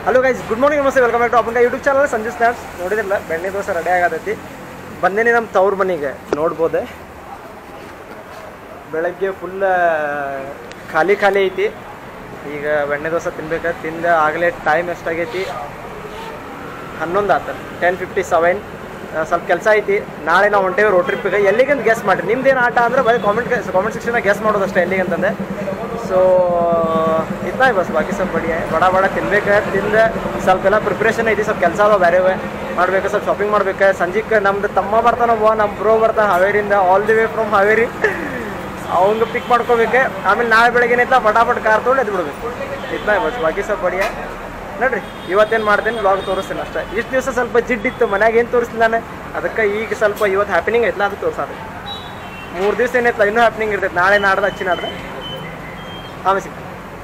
hello guys good morning ನಮಸ್ತೆ welcome back to Appanga YouTube channel ಸಂಜೆ snaps ನೋಡಿದ್ರಲ್ಲ ಬೆಣ್ಣೆ ದೋಸೆ ರೆಡಿ ಆಗತೈತಿ ಬಂದೇನಿ ನಮ್ಮ ತವ್ರ ಮನೆಗೆ ನೋಡ್ಬೋದೆ ಬೆಳಗ್ಗೆ ಫುಲ್ ಖಾಲಿ ಖಾಲಿ ಐತಿ ಈಗ ಬೆಣ್ಣೆ ದೋಸೆ ತಿನ್ಬೇಕು ತಿಂದ ಆಗಲೇ ಟೈಮ್ ಎಷ್ಟಾಗೈತಿ ಹನ್ನೊಂದು ಆತ ಟೆನ್ ಫಿಫ್ಟಿ ಸೆವೆನ್ ಸ್ವಲ್ಪ ಕೆಲಸ ಐತಿ ನಾಳೆ ನಾವು ಹೊಂಟೇವೆ ರೋಡ್ ಟ್ರಿಪ್ಪಿಗೆ ಎಲ್ಲಿಗಂತ ಗೆಸ್ ಮಾಡಿರಿ ನಿಮ್ದೇನು ಆಟ ಅಂದ್ರೆ ಬರೀ ಕಾಮೆಂಟ್ ಕಾಮೆಂಟ್ ಸೆಕ್ಷನಾಗ ಗೆಸ್ ಮಾಡೋದಷ್ಟೇ ಎಲ್ಲಿಗಂತಂದೆ ಸೊ ಇತ್ನಾ ಬಸ್ ಬಾಕಿ ಸ್ವಲ್ಪ ಬಡಿ ಬಡ ಬಡ ತಿನ್ಬೇಕು ತಿಂದ ಸ್ವಲ್ಪ ಎಲ್ಲ ಪ್ರಿಪ್ರೇಷನ್ ಐತಿ ಸ್ವಲ್ಪ ಕೆಲಸ ಅದಾವ ಬೇರೆ ಮಾಡ್ಬೇಕು ಸ್ವಲ್ಪ ಶಾಪಿಂಗ್ ಮಾಡ್ಬೇಕು ಸಂಜೆಗೆ ನಮ್ದು ತಮ್ಮ ಬರ್ತಾನೊಬ್ಬ ನಮ್ಮ ಬ್ರೋ ಬರ್ತಾನೆ ಹಾವೇರಿಯಿಂದ all the way from Haveri ಅವಂಗ ಪಿಕ್ ಮಾಡ್ಕೋಬೇಕು ಆಮೇಲೆ ನಾಳೆ ಬೆಳಗ್ಗೆ ಏನೈತಲ್ಲ ಫಟಾಫಟ್ ಕಾರ್ ತೊಗೊಂಡು ಎದ್ದು ಬಿಡ್ಬೇಕು ಇತ್ನಾ ಬಸ್ ಬಾಕಿ ಸ್ವಲ್ಪ ಬಡಿಯ ನೋಡ್ರಿ ಇವತ್ತೇನು ಮಾಡ್ತೀನಿ ಬ್ಲಾಗ್ ತೋರಿಸ್ತೀನಿ ಅಷ್ಟೇ ಇಷ್ಟು ದಿವಸ ಸ್ವಲ್ಪ ಜಿಡ್ಡಿತ್ತು ಮನ್ಯಾಗ ಏನು ತೋರಿಸ್ಲಿಲ್ಲ ನಾನು ಅದಕ್ಕೆ ಈಗ ಸ್ವಲ್ಪ ಇವತ್ತು ಹ್ಯಾಪಿನಿಂಗ್ ಐತಲ್ಲ ಅದು ತೋರ್ಸಾದ ಮೂರು ದಿವಸ ಏನೈತಲ್ಲ ಇನ್ನೂ ಹ್ಯಾಪಿನಿಂಗ್ ಇರ್ತೈತೆ ನಾಳೆ ನಾಡ್ದು ಹಚ್ಚಿ ನಾಡ್ದು ಆಮೇಲೆ ಸಿಗ್ತೀನಿ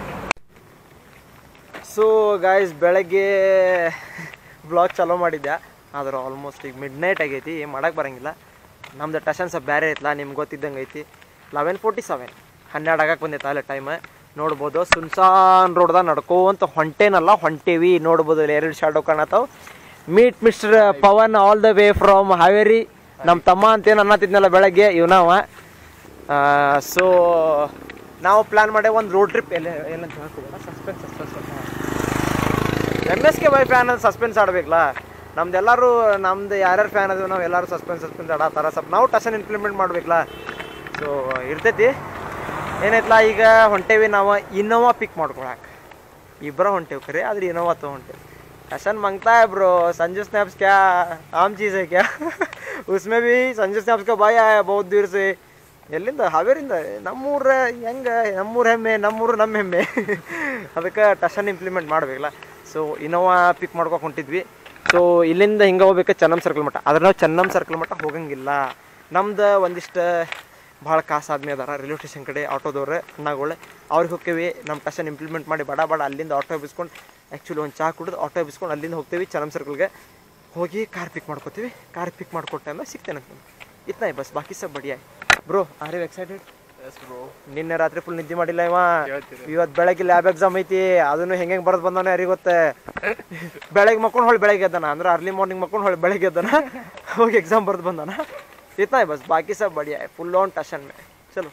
ಸೊ ಗಾಯ್ಸ್ ಬೆಳಗ್ಗೆ ಬ್ಲಾಗ್ ಚಾಲೂ ಮಾಡಿದ್ದೆ ಆದ್ರೆ ಆಲ್ಮೋಸ್ಟ್ ಈಗ ಮಿಡ್ ನೈಟ್ ಆಗೈತಿ ಏನು ಮಾಡಕ್ಕೆ ಬರಂಗಿಲ್ಲ ನಮ್ದು ಟಷನ್ ಸ್ವಲ್ಪ ಬೇರೆ ಐತಲ್ಲ ನಿಮ್ಗೆ ಗೊತ್ತಿದ್ದಂಗೆ ಐತಿ ಲೆವೆನ್ ಫೋರ್ಟಿ ಸೆವೆನ್ ಹನ್ನೆರಡು ಆಗಕ್ಕೆ ಬಂದೈತೆ ಅಲ್ಲೇ ಟೈಮ್ ನೋಡ್ಬೋದು ಸುನ್ಸಾನ್ ರೋಡ್ದಾಗ ನಡ್ಕೋಂತ ಹೊಂಟೇನಲ್ಲ ಹೊಂಟೇವಿ ನೋಡ್ಬೋದು ಇಲ್ಲಿ ಎರಡು ಶಾಡೋ ಕಾಣತ್ತಾವ meet mister Pavan all the way from Haveri ನಮ್ಮ ತಮ್ಮ ಅಂತೇನು ಅನ್ನತ್ತಿದ್ನಲ್ಲ ಬೆಳಗ್ಗೆ ಇವನವ ಸೊ ನಾವು ಪ್ಲಾನ್ ಮಾಡೇ ಒಂದು ರೋಡ್ ಟ್ರಿಪ್ ಎಲ್ಲ ಏನಂತ ಹೇಳ್ಕೊಬೋದ suspense suspense M S K by fan ಅದು ಸಸ್ಪೆನ್ಸ್ ಆಡ್ಬೇಕಲ್ಲ ನಮ್ದು ಎಲ್ಲರೂ ನಮ್ದು ಯಾರ್ಯಾರು ಫ್ಯಾನ್ ಅದ ನಾವು ಎಲ್ಲರೂ ಸಸ್ಪೆನ್ಸ್ ಸಸ್ಪೆನ್ಸ್ ಆಡತ್ತಾರ ಸ್ವಲ್ಪ ನಾವು ಟಸನ್ ಇಂಪ್ಲಿಮೆಂಟ್ ಮಾಡ್ಬೇಕಲ್ಲ ಸೊ ಇರ್ತೈತಿ ಏನೈತಲ್ಲ ಈಗ ಹೊಂಟೇವಿ ನಾವು ಇನೋವಾ ಪಿಕ್ ಮಾಡ್ಕೊಳಕ್ಕೆ ಇಬ್ಬರ ಹೊಂಟೇವಿ ಖರೆ ಆದ್ರೆ ಇನೋವಾ ತೊಗೊಂಟೇವಿ टशन मांगता है ब्रो संजू स्नैप्स क्या आम चीज़ है क्या उसमें भी संजू स्नैप्स का भाई आया बहुत दूर से ಎಲ್ಲಿಂದ ಹಾವೇರಿಂದ ನಮ್ಮೂರ ಹೆಂಗೆ ನಮ್ಮೂರ ಹೆಮ್ಮೆ ನಮ್ಮೂರು ನಮ್ಮ ಹೆಮ್ಮೆ ಅದಕ್ಕೆ ಟಷನ್ ಇಂಪ್ಲಿಮೆಂಟ್ ಮಾಡಬೇಕಲ್ಲ ಸೊ ಇನೋವಾ ಪಿಕ್ ಮಾಡ್ಕೊಕ್ ಹೊಂಟಿದ್ವಿ ಸೊ ಇಲ್ಲಿಂದ ಹಿಂಗೆ ಹೋಗ್ಬೇಕು ಚೆನ್ನಮ್ ಸರ್ಕಲ್ ಮಟ್ಟ ಅದ್ರ ನಾವು ಚೆನ್ನಮ್ ಸರ್ಕಲ್ ಮಟ್ಟ ಹೋಗಂಗಿಲ್ಲ ನಮ್ದು ಒಂದಿಷ್ಟು ಭಾಳ ಕಾಸು ಆದ್ಮೇ ಅದಾರ ರೈಲ್ವೆ ಸ್ಟೇಷನ್ ಕಡೆ ಆಟೋದವ್ರು ಅಣ್ಣಗಳು ಅವ್ರಿಗೆ ಹೋಗ್ತೀವಿ ನಮ್ಮ ಟಷನ್ ಇಂಪ್ಲಿಮೆಂಟ್ ಮಾಡಿ ಬಡ ಬಡ ಅಲ್ಲಿಂದ ಆಟೋ ಎಬ್ಬಿಸ್ಕೊಂಡು ಆ್ಯಕ್ಚುಲಿ ಒಂದು ಚಾ ಕುಡಿದು ಆಟೋ ಎಬ್ಬಿಸ್ಕೊಂಡು ಅಲ್ಲಿಂದ ಹೋಗ್ತೀವಿ ಚೆನ್ನಮ್ ಸರ್ಕಲ್ಗೆ ಹೋಗಿ ಕಾರ್ ಪಿಕ್ ಮಾಡ್ಕೋತೀವಿ ಕಾರ್ ಪಿಕ್ ಮಾಡ್ಕೊಟ್ಟ ಟೈಮ್ದಾಗ ಸಿಗ್ತೇನೆ ಅಂತ ಇತ್ನಾಯ್ ಬಸ್ ಬಾಕಿ ಸಬ್ ಬಡಿಯಾಯ್ ಬ್ರೋ ಆರ್ ಯು ಎಕ್ಸೈಟೆಡ್ ನಿನ್ನೆ ರಾತ್ರಿ ಫುಲ್ ನಿದ್ದೆ ಮಾಡಿಲ್ಲ ಇವ ಇವತ್ತು ಬೆಳಗ್ಗೆ ಲ್ಯಾಬ್ ಎಕ್ಸಾಮ್ ಐತಿ ಅದನ್ನು ಹೆಂಗೆ ಹೆಂಗೆ ಬರೋದು ಬಂದಾನೆ ಯಾರಿಗೆ ಗೊತ್ತೆ ಬೆಳಗ್ಗೆ ಮಕ್ಕೊಂಡು ಹೊಳ್ಳಿ ಬೆಳಗ್ಗೆ ಎದ್ದಾನ ಅಂದ್ರೆ ಅರ್ಲಿ ಮಾರ್ನಿಂಗ್ ಮಕ್ಕೊಂಡು ಹೊಳ್ಳಿ ಬೆಳಗ್ಗೆ ಎದ್ದಾನ ಹೋಗಿ ಎಕ್ಸಾಮ್ ಬರ್ದು ಬಂದಾನ ಇತ್ನಾ ಬಸ್ ಬಾಕಿ ಸಬ್ ಬಡಿಯಾ ಫುಲ್ ಆನ್ ಟಷನ್ ಮೇ ಚಲೋ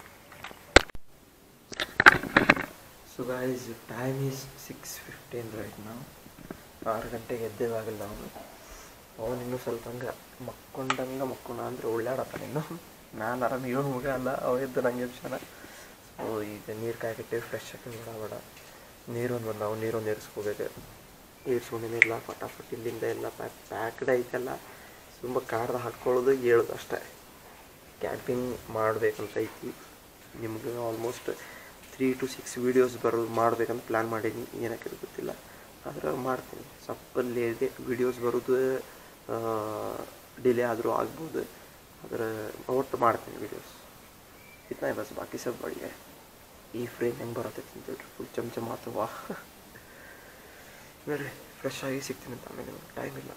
so guys time is six fifteen right ನಾವು ಆರು ಗಂಟೆಗೆ ಎದ್ದೇವಾಗಲ್ಲ ಅವನು ಅವನು ಇನ್ನೂ ಸ್ವಲ್ಪ ಹಂಗೆ ಮಕ್ಕೊಂಡಂಗೆ ಮಕ್ಕೊಂಡ ಅಂದ್ರೆ ಒಳ್ಳಾಡತ್ತಾನ ಇನ್ನು ನಾನು ಆರಾಮ ಇವನು ಮುಗ ಅಲ್ಲ ಅವ ಎದ್ದು ನಂಗೆ ಎಬ್ಸನ ಸೊ ಈಗ ನೀರು ಕಾಯ್ಕಟ್ಟೇವಿ ಫ್ರೆಶ್ ಆಗಿ ಬೇಡ ಬೇಡ ನೀರೊಂದು ಬಂದಾವು ನೀರೊಂದು ಏರಿಸ್ಕೋಬೇಕು ಏರ್ಸ್ಕೊಂಡಿನಿಲ್ಲ ಫಟಾಫಟ್ ಇಲ್ಲಿಂದ ಎಲ್ಲ ಪ್ಯಾಕ್ ಪ್ಯಾಕ್ಡ್ ಐತೆಲ್ಲ ತುಂಬ ಕಾರ್ದ ಹಾಕ್ಕೊಳ್ಳೋದು ಹೇಳೋದು ಅಷ್ಟೇ ಕ್ಯಾಂಪಿಂಗ್ ಮಾಡಬೇಕಂತ ಐತಿ ನಿಮ್ಗೆ almost three to six videos ಬರೋದು ಮಾಡ್ಬೇಕಂತ ಪ್ಲ್ಯಾನ್ ಮಾಡೀನಿ ಏನಕ್ಕೆ ಗೊತ್ತಿಲ್ಲ ಆದ್ರೆ ಮಾಡ್ತೀನಿ ಸ್ವಲ್ಪ ಲೇದೆ ವೀಡಿಯೋಸ್ ಬರೋದು ಡಿಲೇ ಆದರೂ ಆಗ್ಬೋದು ಆದರೆ ಒಟ್ಟು ಮಾಡ್ತೀನಿ ವೀಡಿಯೋಸ್ ಇತ್ನಾ ಬಸ್ ಬಾಕಿ ಸಬ್ ಬಡಿಗೆ ಈ ಫ್ರೇಮ್ ಹೆಂಗೆ ಬರತ್ತೈತಿ ಅಂತೇಳಿ ಫುಲ್ ಚಮಚ ಮಾತವ ನೋಡ್ರಿ ಫ್ರೆಶ್ ಆಗಿ ಸಿಗ್ತೀನಿ ಅಂತ ಆಮೇಲೆ ಟೈಮ್ ಇಲ್ಲ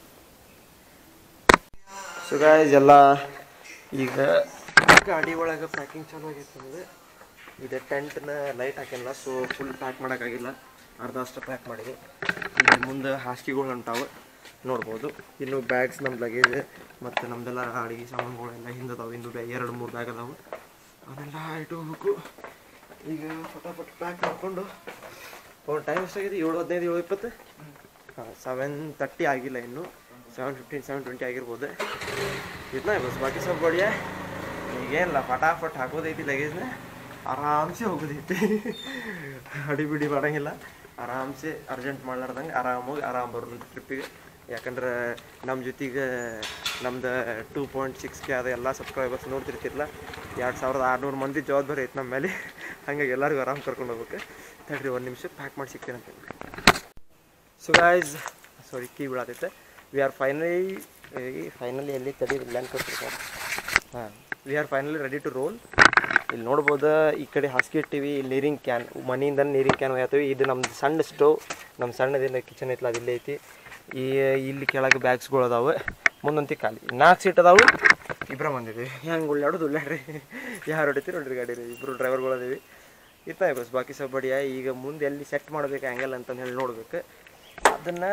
ಸೊ ಗಾಯ್ಸ್ ಎಲ್ಲ ಈಗ ಗಾಡಿ ಒಳಗೆ ಪ್ಯಾಕಿಂಗ್ ಚಲೋ ಆಗೈತೆ ನಮ್ದು ಇದೆ ಟೆಂಟ್ನ ಲೈಟ್ ಹಾಕಿಲ್ಲ ಸೊ ಫುಲ್ ಪ್ಯಾಕ್ ಮಾಡೋಕ್ಕಾಗಿಲ್ಲ ಅರ್ಧ ಅಷ್ಟು ಪ್ಯಾಕ್ ಮಾಡಿದೆ ಇಲ್ಲಿ ಮುಂದೆ ಹಾಸಿಗೆಗಳು ಹೊಂಟಾವೆ ನೋಡ್ಬೋದು ಇನ್ನು ಬ್ಯಾಗ್ಸ್ ನಮ್ಮ ಲಗೇಜ್ ಮತ್ತು ನಮ್ಮದೆಲ್ಲ ಅಡುಗೆ ಸಾಮಾನುಗಳೆಲ್ಲ ಹಿಂದದಾವೆ ಇನ್ನು ಬ್ಯಾ ಎರಡು ಮೂರು ಬ್ಯಾಗ್ ಅದಾವೆ ಅದೆಲ್ಲ ಇಟ್ಟು ಹೋಗ್ಬೇಕು ಈಗ ಫಟಾಫಟ್ ಪ್ಯಾಕ್ ಮಾಡಿಕೊಂಡು ಅವ್ರ ಟೈಮ್ ಎಷ್ಟಾಗಿದೆ ಏಳು ಹದಿನೈದು ಏಳು ಇಪ್ಪತ್ತು ಹಾಂ ಸೆವೆನ್ ತರ್ಟಿ ಆಗಿಲ್ಲ ಇನ್ನು ಸೆವೆನ್ ಫಿಫ್ಟೀನ್ ಸೆವೆನ್ ಟ್ವೆಂಟಿ ಆಗಿರ್ಬೋದು ಇದನ್ನ ಬಸ್ ಬಾಕಿ ಸ್ವಲ್ಪ ಬಡಿಯ ಈಗೇನಿಲ್ಲ ಫಟಾಫಟ್ ಹಾಕೋದೈತಿ ಲಗೇಜ್ನ ಆರಾಮ್ಸೆ ಹೋಗೋದೈತಿ ಅಡಿ ಬಿಡಿ ಮಾಡಂಗಿಲ್ಲ ಆರಾಮ್ಸೆ ಅರ್ಜೆಂಟ್ ಮಾಡ್ಲಾರ್ದಂಗೆ ಆರಾಮಾಗಿ ಆರಾಮ್ ಬರೋದು ಟ್ರಿಪ್ಪಿಗೆ ಯಾಕಂದ್ರೆ ನಮ್ಮ ಜೊತೆಗೆ ನಮ್ದು ಟೂ ಪಾಯಿಂಟ್ ಸಿಕ್ಸ್ ಕೆ ಅದ ಎಲ್ಲ ಸಬ್ಸ್ಕ್ರೈಬರ್ಸ್ ನೋಡ್ತಿರ್ತಿರಲ್ಲ ಎರಡು ಸಾವಿರದ ಆರುನೂರು ಮಂದಿ ಜವಾಬ್ದಾರಿ ಐತೆ ನಮ್ಮ ಮೇಲೆ ಹಾಗಾಗಿ ಎಲ್ಲರಿಗೂ ಆರಾಮ್ ಕರ್ಕೊಂಡು ಹೋಗ್ಬೇಕು ತಡ್ರಿ ಒಂದು ನಿಮಿಷ ಪ್ಯಾಕ್ ಮಾಡಿ ಸಿಗ್ತೀನಿ ಅಂತ ಸೊ ಗಾಯ್ಸ್ ಸಾರಿ ಕೀ ಬೀಳತೈತೆ ವಿ ಆರ್ ಫೈನಲಿ ಫೈನಲಿ ಎಲ್ಲಿ ತಡಿ ಲ್ಯಾಂಡ್ ಕೊಡ್ತಿರ್ತಾರೆ ಹಾಂ we are finally ready to roll ಇಲ್ಲಿ ನೋಡ್ಬೋದು ಈ ಕಡೆ ಹಾಸಿಗೆ ಇಟ್ಟಿವಿ ಇಲ್ಲಿ ನೀರಿನ ಕ್ಯಾನ್ ಮನೆಯಿಂದ ನೀರಿನ ಕ್ಯಾನ್ ಒಯ್ಯತ್ತೀವಿ ಇದು ನಮ್ದು ಸಣ್ಣ ಸ್ಟೋವ್ ನಮ್ಮ ಸಣ್ಣದಿಲ್ಲ ಕಿಚನ್ ಐತಲ್ಲ ಅದು ಇಲ್ಲೇ ಐತಿ ಈ ಇಲ್ಲಿ ಕೆಳಗೆ ಬ್ಯಾಗ್ಸ್ಗಳು ಅದಾವೆ ಮುಂದಂತಿ ಖಾಲಿ ನಾಲ್ಕು ಸೀಟ್ ಅದಾವು ಇಬ್ಬರ ಬಂದಿದ್ದೀವಿ ಹೆಂಗೆ ಉಳ್ಳಾಡೋದು ಉಳ್ಳಾಡ್ರಿ ಯಾರು ಹೊಡಿತೀರಿ ನೋಡ್ರಿ ಗಾಡಿ ಇಬ್ಬರು ಡ್ರೈವರ್ಗಳು ಅದೀವಿ ಇತ್ತ ಬಸ್ ಬಾಕಿ ಸಬ್ ಬಡಿಯ ಈಗ ಮುಂದೆ ಎಲ್ಲಿ ಸೆಟ್ ಮಾಡ್ಬೇಕು ಆ್ಯಂಗಲ್ ಅಂತಂದು ಹೇಳಿ ನೋಡ್ಬೇಕು ಅದನ್ನು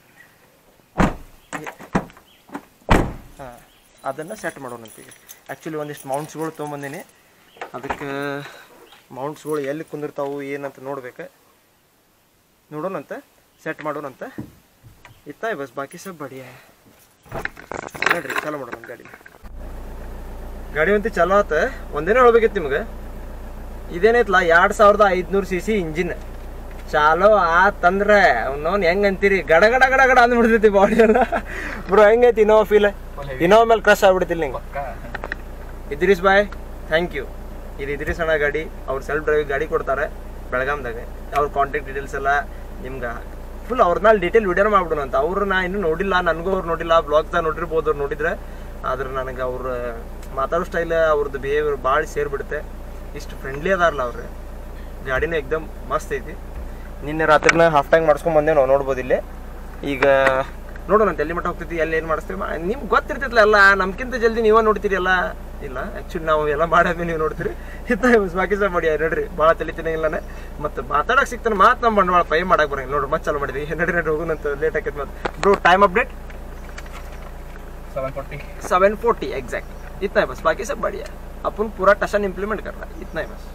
ಹಾಂ ಅದನ್ನು ಸೆಟ್ ಮಾಡೋಣಂತ ಈಗ ಆ್ಯಕ್ಚುಲಿ ಒಂದಿಷ್ಟು ಮೌಂಟ್ಸ್ಗಳು ತೊಗೊಂಬಂದೀನಿ ಅದಕ್ಕೆ ಮೌಂಟ್ಸ್ಗಳು ಎಲ್ಲಿ ಕುಂದಿರ್ತಾವು ಏನಂತ ನೋಡ್ಬೇಕು ನೋಡೋಣಂತ ಸೆಟ್ ಮಾಡೋಣಂತ ಇತ್ತ ಬಸ್ ಬಾಕಿ ಸಬ್ ಬಡಿಯ ನೋಡ್ರಿ ಚಾಲೋ ಮಾಡೋಣ ನಮ್ಮ ಗಾಡಿ ಗಾಡಿ ಒಂತಿ ಚಲೋ ಆತ ಒಂದೇನೇ ಹೇಳ್ಬೇಕಿತ್ತು ನಿಮ್ಗೆ ಇದೇನೈತ್ಲ ಎರಡು ಸಾವಿರದ ಐದ್ನೂರು ಸಿ ಸಿ ಇಂಜಿನ್ ಚಾಲೋ ಆತಂದ್ರೆ ಅವ್ನವ್ನು ಹೆಂಗ್ ಅಂತೀರಿ ಗಡ ಗಡ ಗಡ ಗಡ ಅಂದ್ಬಿಡ್ತೈತಿ ಬಾಡಿ ಎಲ್ಲ ಬ್ರೋ ಹೆಂಗೈತಿ ಇನೋವಾ ಫೀಲ್ ಇನೋವಾ ಮೇಲೆ ಕ್ರಶ್ ಆಗ್ಬಿಡ್ತಿಲ್ಲ ನಿಂಗೆ ಇದ್ರೀಸ್ ಬಾಯ್ ಥ್ಯಾಂಕ್ ಯು ಇದು ಇದ್ರೀಸ್ ಅಣ್ಣ ಗಾಡಿ ಅವ್ರು ಸೆಲ್ಫ್ ಡ್ರೈವ್ ಗಾಡಿ ಕೊಡ್ತಾರೆ ಬೆಳಗಾಮ್ದಾಗ ಅವ್ರ ಕಾಂಟ್ಯಾಕ್ಟ್ ಡೀಟೇಲ್ಸ್ ಎಲ್ಲ ನಿಮ್ಗೆ ಫುಲ್ ಅವ್ರ ಮೇಲೆ ಡೀಟೇಲ್ ವಿಡಿಯೋನ ಮಾಡ್ಬಿಡೋಣ ಅಂತ ಅವ್ರು ನಾ ಇನ್ನೂ ನೋಡಿಲ್ಲ ನನಗೂ ಅವ್ರು ನೋಡಿಲ್ಲ ಬ್ಲಾಗ್ದಾಗ ನೋಡಿರ್ಬೋದು ಅವ್ರು ನೋಡಿದ್ರೆ ಆದ್ರೆ ನನಗೆ ಅವ್ರ ಮಾತಾಡೋ ಸ್ಟೈಲ್ ಅವ್ರದ್ದು ಬಿಹೇವಿಯರ್ ಭಾಳ ಸೇರ್ಬಿಡುತ್ತೆ ಇಷ್ಟು ಫ್ರೆಂಡ್ಲಿ ಅದಾರಲ್ಲ ಅವ್ರು ಗಾಡಿನೂ ಎಕ್ದಮ್ ಮಸ್ತ್ ಐತಿ ನಿನ್ನೆ ರಾತ್ರಿನ ಹಾಫ್ ಟ್ಯಾಂಕ್ ಮಾಡಿಸ್ಕೊಂಡ್ ಬಂದೆ ನಾವು ನೋಡ್ಬೋದು ಇಲ್ಲಿ ಈಗ ನೋಡೋಣ ಅಂತ ಎಲ್ಲಿ ಮಟ್ಟ ಹೋಗ್ತೈತಿ ಎಲ್ಲಿ ಏನು ಮಾಡಿಸ್ತೀವಿ ನಿಮ್ಗೆ ಗೊತ್ತಿರ್ತೈತಲ್ಲ ಎಲ್ಲ ನಮ್ಗಿಂತ ಜಲ್ದಿ ನೀವೇ ನೋಡ್ತೀರಿ ಎಲ್ಲ ಇಲ್ಲ ಆ್ಯಕ್ಚುಲಿ ನಾವು ಎಲ್ಲ ಮಾಡಾದ್ಮೇಲೆ ನೀವು ನೋಡ್ತೀರಿ ಇತ್ತ ಬಾಕಿ ಸಹ ಮಾಡಿ ನೋಡ್ರಿ ಭಾಳ ತಲಿತೀನಿ ಇಲ್ಲನೆ ಮತ್ತು ಮಾತಾಡಕ್ಕೆ ಸಿಗ್ತಾನೆ ಮಾತು ನಮ್ಮ ಬಂಡವಾಳ ಪೈ ಮಾಡಕ್ಕೆ ಬರಂಗಿಲ್ಲ ನೋಡ್ರಿ ಮತ್ತೆ ಚಾಲು ಮಾಡಿದ್ವಿ ನಡ್ರಿ ನಡ್ರಿ ಹೋಗೋಣಂತ ಲೇಟ್ ಆಕೈತೆ ಮತ್ತೆ bro time update seven forty seven forty exact इतना है बस बाकी सब बढ़िया है अपन पूरा टशन इम्प्लीमेंट कर रहा है इतना ही बस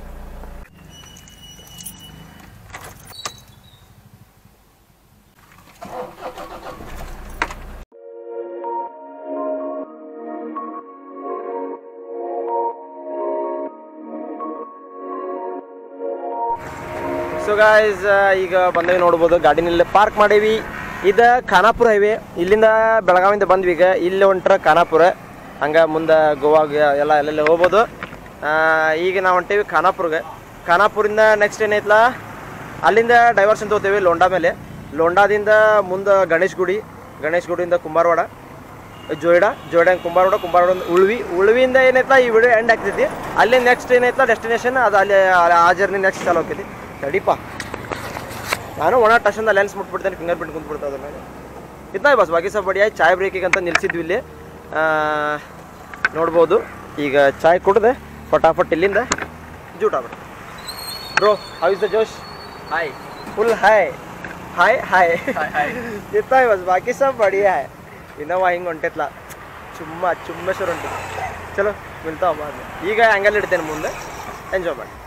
ಸೊ ಗಾಯ್ಸ್ ಈಗ ಬಂದೇವಿ ನೋಡ್ಬೋದು ಗಾಡಿನಲ್ಲಿ ಪಾರ್ಕ್ ಮಾಡೇವಿ ಇದು ಖಾನಾಪುರ ಹೈವೇ ಇಲ್ಲಿಂದ ಬೆಳಗಾವಿಂದ ಬಂದ್ವಿ ಈಗ ಇಲ್ಲಿ ಹೊಂಟ್ರ ಖಾನಾಪುರ ಹಂಗೆ ಮುಂದೆ ಗೋವಾಗ ಎಲ್ಲ ಎಲ್ಲೆಲ್ಲ ಹೋಗ್ಬೋದು ಆ, ಈಗ ನಾವು ಹೊಂಟೇವಿ ಖಾನಾಪುರ್ಗೆ ಖಾನಾಪುರಿಂದ ನೆಕ್ಸ್ಟ್ ಏನೈತ್ಲ ಅಲ್ಲಿಂದ ಡೈವರ್ಷನ್ ತಗೋತೇವಿ ಲೋಂಡಾ ಮೇಲೆ ಲೋಂಡಾದಿಂದ ಮುಂದೆ ಗಣೇಶ್ ಗುಡಿ ಗಣೇಶ್ ಗುಡಿಯಿಂದ ಕುಂಬಾರವಾಡ ಜೋಯ್ಡಾ ಜೋಯ್ಡಾ ಕುಂಬಾರವಾಡ ಕುಂಬಾರವಾಡ ಉಳ್ವಿ ಉಳ್ವಿಯಿಂದ ಏನೈತ್ಲ ಈ ವಿಡಿಯೋ ಎಂಡ್ ಆಗ್ತೈತಿ ಅಲ್ಲಿ ನೆಕ್ಸ್ಟ್ ಏನೈತ್ಲ ಡೆಸ್ಟಿನೇಷನ್ ಅದು ಅಲ್ಲಿ ಆ ಜರ್ನಿ ನೆಕ್ಸ್ಟ್ ಚಾಲು ಹೋಗ್ತೈತಿ ತಡಿಪ ನಾನು ಒಣ ಟಶನ್ದ ಲೆನ್ಸ್ ಮುಟ್ಬಿಡ್ತೇನೆ ಫಿಂಗರ್ ಪ್ರಿಂಟ್ ಕುಂತ್ಬಿಡ್ತಾ ಅದ್ರ ಮೇಲೆ ಇದ್ನ ಬಸ್ ಬಾಕಿ ಸಹ ಬಡಿಯಾಗಿ ಚಾಯ್ ಬ್ರೇಕಿಗೆ ಅಂತ ನಿಲ್ಸಿದ್ವಿ ಇಲ್ಲಿ ಆ, ನೋಡ್ಬೋದು ಈಗ ಚಾಯ್ ಕುಡ್ದೆ ಫಟಾಫಟ್ ಇಲ್ಲಿಂದ ಜೂಟ್ ಆಗ್ಬಿಟ್ಟು ಬ್ರೋ ಹೌ ಇಸ್ ದ ಜೋಶ್ high full high high high high high ಇರ್ತಾವೆ ಬಸ್ ಬಾಕಿ ಸಹ ಬಡಿಯ ಇನ್ನೋವಾ ಹಿಂಗೆ ಹೊಂಟೈತ್ಲ ಚುಮ್ಮ ಚುಮ್ಮೇಶ್ವರ ಹೊಂಟಿ ಚಲೋ ಮಿಲ್ತಾವ ಬಾದ್ ಈಗ ಹ್ಯಾಂಗಲ್ ಇಡ್ತೇನೆ ಮುಂದೆ ಎಂಜಾಯ್ ಮಾಡಿ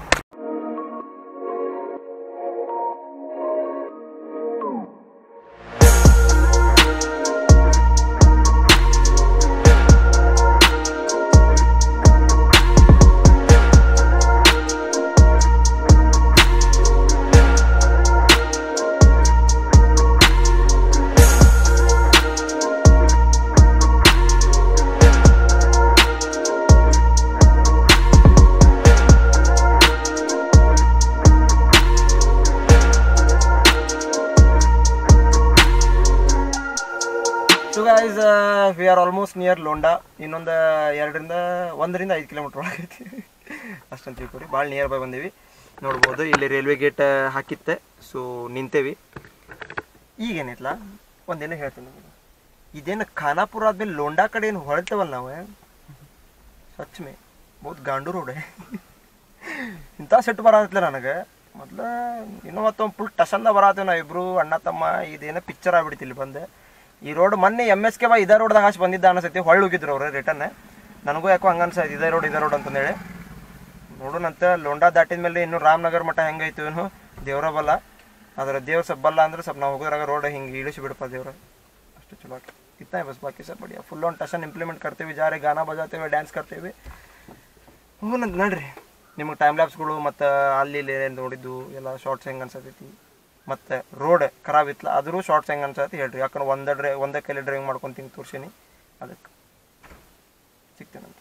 so guys we are almost near Londa ಇನ್ನೊಂದು ಎರಡರಿಂದ ಒಂದರಿಂದ ಐದು ಕಿಲೋಮೀಟ್ರ್ ಒಳಗೈತಿ ಅಷ್ಟಂತ ತಿಳ್ಕೊರಿ ಭಾಳ ನಿಯರ್ ಬೈ ಬಂದೀವಿ ನೋಡ್ಬೋದು ಇಲ್ಲಿ ರೈಲ್ವೆ ಗೇಟ್ ಹಾಕಿತ್ತೆ ಸೊ ನಿಂತೇವಿ ಈಗೇನೈತ್ಲ ಒಂದೇನೋ ಹೇಳ್ತೀನಿ ನಿಮಗೆ ಇದೇನು ಖಾನಾಪುರ ಆದ್ಮೇಲೆ ಲೋಂಡಾ ಕಡೆ ಏನು ಹೊಳ್ತೇವಲ್ಲ ನಾವು ಸಚ್ ಮೇ ಬಹುತ್ ಗಾಂಡು ರೋಡ್ ಇಂಥ ಸೆಟ್ ಬರತ್ತಲ್ಲ ನನಗೆ ಮೊದ್ಲು ಇನ್ನೂ ಮತ್ತೊಂದು ಫುಲ್ ಟಸಂದ ಬರತ್ತೇವೆ ನಾವಿಬ್ರು ಅಣ್ಣ ತಮ್ಮ ಇದೇನೋ ಪಿಕ್ಚರ್ ಆಗ್ಬಿಡ್ತಿ ಇಲ್ಲಿ ಬಂದೆ ಈ ರೋಡ್ ಮೊನ್ನೆ ಎಮ್ ಎಸ್ ಕೆ ಬಾ ಇದೇ ರೋಡ್ದಾಗ ಹಾಸಿ ಬಂದಿದ್ದ ಅನಿಸತಿ ಹೊಳ್ಳಿ ಹೋಗಿದ್ರು ಅವ್ರು ರಿಟರ್ನ್ ನನಗೂ ಯಾಕೋ ಹಂಗೆ ಅನ್ಸೈತೆ ಇದೇ ರೋಡ್ ಇದೇ ರೋಡ್ ಅಂತಂದೇಳಿ ನೋಡೋಣಂತ ಲೋಂಡಾ ದಾಟಿದ ಮೇಲೆ ಇನ್ನು ರಾಮನಗರ ಮಠ ಹೆಂಗೈತು ಏನು ದೇವ್ರ ಬಲ್ಲ ಅದ್ರ ದೇವ್ರ ಸ್ವಲ್ಪ ಬಲ್ಲ ಅಂದ್ರೆ ಸ್ವಲ್ಪ ನಾವು ಹೋಗೋದ್ರಾಗ ರೋಡ್ ಹಿಂಗೆ ಇಳಿಸಿ ಬಿಡಪ್ಪ ದೇವ್ರ ಅಷ್ಟು ಚಲೋ ಆಗಿ ಇತ್ತ ಬಸ್ ಬಾಕಿ ಸರ್ ಬಡಿಯ ಫುಲ್ ಒಂದು ಟಶನ್ ಇಂಪ್ಲಿಮೆಂಟ್ ಕರ್ತೀವಿ ಜಾರಿ ಗಾನ ಬಜಾತೇವೆ ಡ್ಯಾನ್ಸ್ ಕರ್ತೀವಿ ಹೋಗೋಣಂತ ನೋಡ್ರಿ ನಿಮಗೆ ಟೈಮ್ ಲ್ಯಾಬ್ಸ್ಗಳು ಮತ್ತು ಅಲ್ಲಿ ಇಲ್ಲಿ ಏನೇನು ನೋಡಿದ್ದು ಎಲ್ಲ ಶಾರ್ಟ್ಸ್ ಹೆಂಗೆ ಅನ್ಸತೈತಿ ಮತ್ತು ರೋಡ್ ಖರಾಬ್ ಇತ್ತಲ್ಲ ಆದರೂ ಶಾರ್ಟ್ಸ್ ಹೆಂಗೆ ಅನ್ಸತ್ತೆ ಹೇಳ್ರಿ ಯಾಕಂದ್ರೆ ಒಂದೇ ಡ್ರೈ ಒಂದೇ ಕೈಲಿ ಡ್ರೈವಿಂಗ್ ಮಾಡ್ಕೊಂತೀನಿ ತೋರ್ಸೀನಿ ಅದಕ್ಕೆ ಸಿಗ್ತೇನಂತ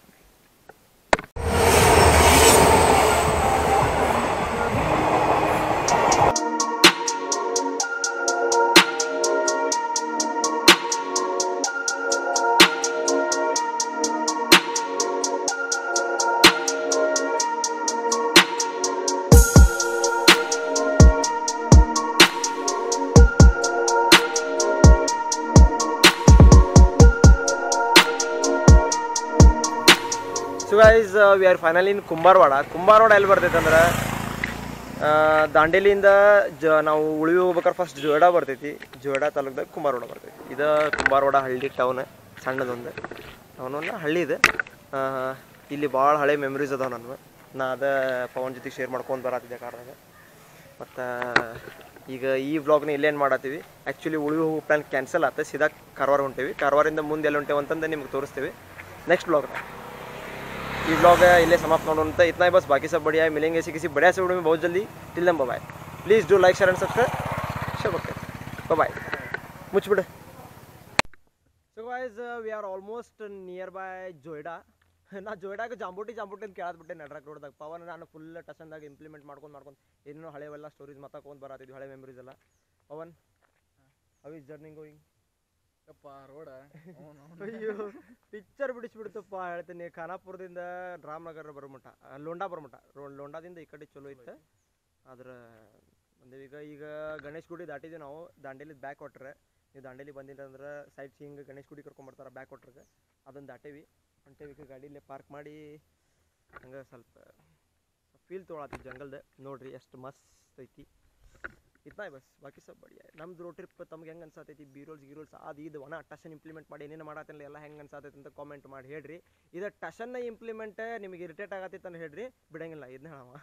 so guys we are final in Kumbarwada Kumbarwada ಎಲ್ಲಿ ಬರ್ತೈತೆ ಅಂದ್ರೆ ದಾಂಡೇಲಿಯಿಂದ ಜ ನಾವು ಉಳಿವಿ ಹೋಗ್ಬೇಕಾದ್ರೆ ಫಸ್ಟ್ ಜೋಯಿಡಾ ಬರ್ತೈತಿ ಜೋಯಿಡಾ ತಾಲೂಕ್ದಾಗ ಕುಂಬಾರವಾಡ ಬರ್ತೈತಿ ಇದು ಕುಂಬಾರವಾಡ ಹಳ್ಳಿ ಟೌನ್ ಸಣ್ಣದೊಂದು ಟೌನನ್ನ ಹಳ್ಳಿ ಇದೆ ಆ, ಇಲ್ಲಿ ಭಾಳ ಹಳೆ ಮೆಮ್ರೀಸ್ ಅದಾವ ನನಗೆ ನಾ ಅದ ಪವನ್ ಜೊತೆ ಶೇರ್ ಮಾಡ್ಕೊಂಡು ಬರತ್ತಿದ್ದೆ ಕಾರ್ದಾಗ ಮತ್ತು ಈಗ ಈ ವ್ಲಾಗ್ನ ಇಲ್ಲೇನು ಮಾಡತ್ತೀವಿ ಆ್ಯಕ್ಚುಲಿ ಉಳಿವಿ ಹೋಗೋ ಪ್ಲ್ಯಾನ್ ಕ್ಯಾನ್ಸಲ್ ಆತ ಸೀದಾ ಕಾರವಾರ ಹೊಂಟೇವಿ ಕಾರವಾರಿಂದ ಮುಂದೆ ಎಲ್ಲಿ ಹೊಂಟೇವೆ ಅಂತಂದು ನಿಮ್ಗೆ ತೋರಿಸ್ತೀವಿ ನೆಕ್ಸ್ಟ್ ವ್ಲಾಗ್ನ ಈ ब्लॉग इले समाप्त ಮಾಡೋಣ ಅಂತ इतना ही बस बाकी सब बढ़िया है मिलेंगे इसी किसी बढ़िया से वीडियो में बहुत जल्दी till then bye please do like share and subscribe share ಮಾಡ್ತೀವಿ ಬಾಯ್ ಮುಚ್ಚಿಬಿಡು so guys we are almost near by Joida ನಾ ಜೋಯ್ಡಾಗ ಜಾಂಬೂಟಿ ಜಾಂಬೂಟಿ ಅಂತ ಕೇಳದ್ಬಿಟ್ಟೆ ನಡ್ರಕ್ ರೋಡ್ದಾಗ ಪವನ್ ನಾನು ಫುಲ್ ಟಚನ್ದಾಗ ಇಂಪ್ಲಿಮೆಂಟ್ ಮಾಡ್ಕೊಂಡು ಮಾಡ್ಕೊಂಡು ಏನೇನೋ ಹಳೆವೆಲ್ಲ ಸ್ಟೋರೀಸ್ ಮಾತಾಡ್ಕೊಂಡು ಬರತ್ತಿದ್ವಿ ಹಳೆ ಮೆಮರೀಸ್ ಎಲ್ಲ Pavan how is journey going ಯಪ್ಪ ರೋಡ ಅಯ್ಯೋ ಪಿಕ್ಚರ್ ಬಿಡಿಸ್ಬಿಡ್ತಪ್ಪ ಹೇಳ್ತೀನಿ ಖಾನಾಪುರದಿಂದ ರಾಮನಗರ ಬರೋಮಟ ಆ, ಲೋಂಡಾ ಬರೋಮಟ ರೋ- ಲೋಂಡಾದಿಂದ ಈ ಕಡೆ ಚಲೋ ಇತ್ತು ಆದ್ರೆ ಬಂದೇವಿ ಈಗ ಈಗ ಗಣೇಶ್ ಗುಡಿ ದಾಟಿದ್ವಿ ನಾವು ದಾಂಡೇಲಿ ಬ್ಯಾಕ್ ವಾಟ್ರ್ ನೀವು ದಾಂಡೇಲಿ ಬಂದಿಲ್ಲ ಅಂದ್ರೆ ಸೈಟ್ ಸೀಯಿಂಗ್ ಗಣೇಶ್ ಗುಡಿ ಕರ್ಕೊಂಬರ್ತಾರೆ ಬ್ಯಾಕ್ ವಾಟ್ರಿಗೆ ಅದನ್ನು ದಾಟೇವಿ ಹೊಂಟೇವಿ ಈಗ ಗಾಡಿಲೇ ಪಾರ್ಕ್ ಮಾಡಿ ಹಂಗೆ ಸ್ವಲ್ಪ ಫೀಲ್ ತೊಗೊಳತ್ತಿ ಜಂಗಲ್ದ ನೋಡ್ರಿ ಎಷ್ಟು ಮಸ್ತ್ ಐತಿ ಇತ್ನಾ ಬಸ್ ಬಾಕಿ ಸಬ್ ಬಡಿಯ ನಮ್ದು ರೋಡ್ ಟ್ರಿಪ್ ತಮ್ಗೆ ಹೆಂಗೆ ಅನ್ಸಾತೈತಿ ಬೀರೋಲ್ಸ್ ಗೀರೋಲ್ಸ್ ಅದು ಇದು ಒಣ ಟಷನ್ ಇಂಪ್ಲಿಮೆಂಟ್ ಮಾಡಿ ಏನೇನು ಮಾಡತ್ತಿಲ್ಲ ಎಲ್ಲ ಹೆಂಗೆ ಅನ್ಸಾತೈತಿ ಅಂತ ಕಾಮೆಂಟ್ ಮಾಡಿ ಹೇಳ್ರಿ ಇದು ಟಷನ್ನ ಇಂಪ್ಲಿಮೆಂಟ್ ನಿಮಗೆ ಇರಿಟೇಟ್ ಆಗತ್ತೈತೆ ಅಂತ ಹೇಳ್ರಿ ಬಿಡಂಗಿಲ್ಲ ಇದನ್ನ ಹೇಳವ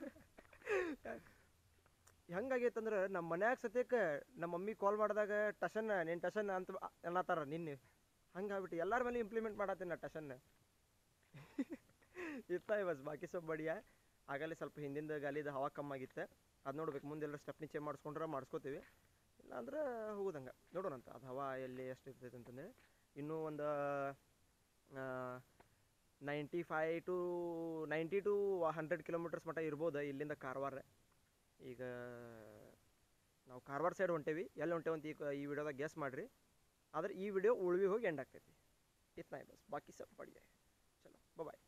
ಹೆಂಗಾಗೈತೆ ಅಂದ್ರೆ ನಮ್ಮ ಮನ್ಯಾಗ ಸತ್ಯಕ್ಕೆ ನಮ್ಮ ಮಮ್ಮಿ ಕಾಲ್ ಮಾಡಿದಾಗ ಟಷನ್ ನೀನು ಟಷನ್ ಅಂತ ಅನ್ನತ್ತಾರ ನಿನ್ನೆ ಹಂಗಾಗ್ಬಿಟ್ಟು ಎಲ್ಲರ ಮೇಲೆ ಇಂಪ್ಲಿಮೆಂಟ್ ಮಾಡತ್ತೀನಿ ನಾ ಟಷನ್ನ ಇತ್ತ ಬಸ್ ಬಾಕಿ ಸಬ್ ಬಡಿಯ ಆಗಲೇ ಸ್ವಲ್ಪ ಹಿಂದಿಂದ ಗಾಲಿದ ಹವಾ ಕಮ್ಮಾಗಿತ್ತು ಅದು ನೋಡ್ಬೇಕು ಮುಂದೆ ಎಲ್ಲ ಸ್ಟೆಪ್ನಿ ಚೇಂಜ್ ಮಾಡಿಸ್ಕೊಂಡ್ರೆ ಮಾಡಿಸ್ಕೋತೀವಿ ಇಲ್ಲಾಂದ್ರೆ ಹೋಗೋದಂಗೆ ನೋಡೋಣಂತ ಅದು ಹವಾ ಎಲ್ಲಿ ಎಷ್ಟು ಇರ್ತೈತೆ ಅಂತಂದೇಳಿ ಇನ್ನೂ ಒಂದು ninety five to ninety to hundred kilometres ಮಟ್ಟ ಇರ್ಬೋದು ಇಲ್ಲಿಂದ ಕಾರವಾರ ಈಗ ನಾವು ಕಾರವಾರ ಸೈಡ್ ಹೊಂಟೇವಿ ಎಲ್ಲಿ ಹೊಂಟೇವಿ ಅಂತ ಈ ಈ ವಿಡಿಯೋದಾಗ ಗೆಸ್ ಮಾಡಿರಿ ಆದ್ರೆ ಈ ವಿಡಿಯೋ ಉಳ್ವಿ ಹೋಗಿ ಎಂಡ್ ಆಗ್ತೈತಿ ಇತ್ನಾಯ್ ಬಸ್ ಬಾಕಿ ಸಬ್ ಬಡಿಯ ಚಲೋ ಬಾಯ್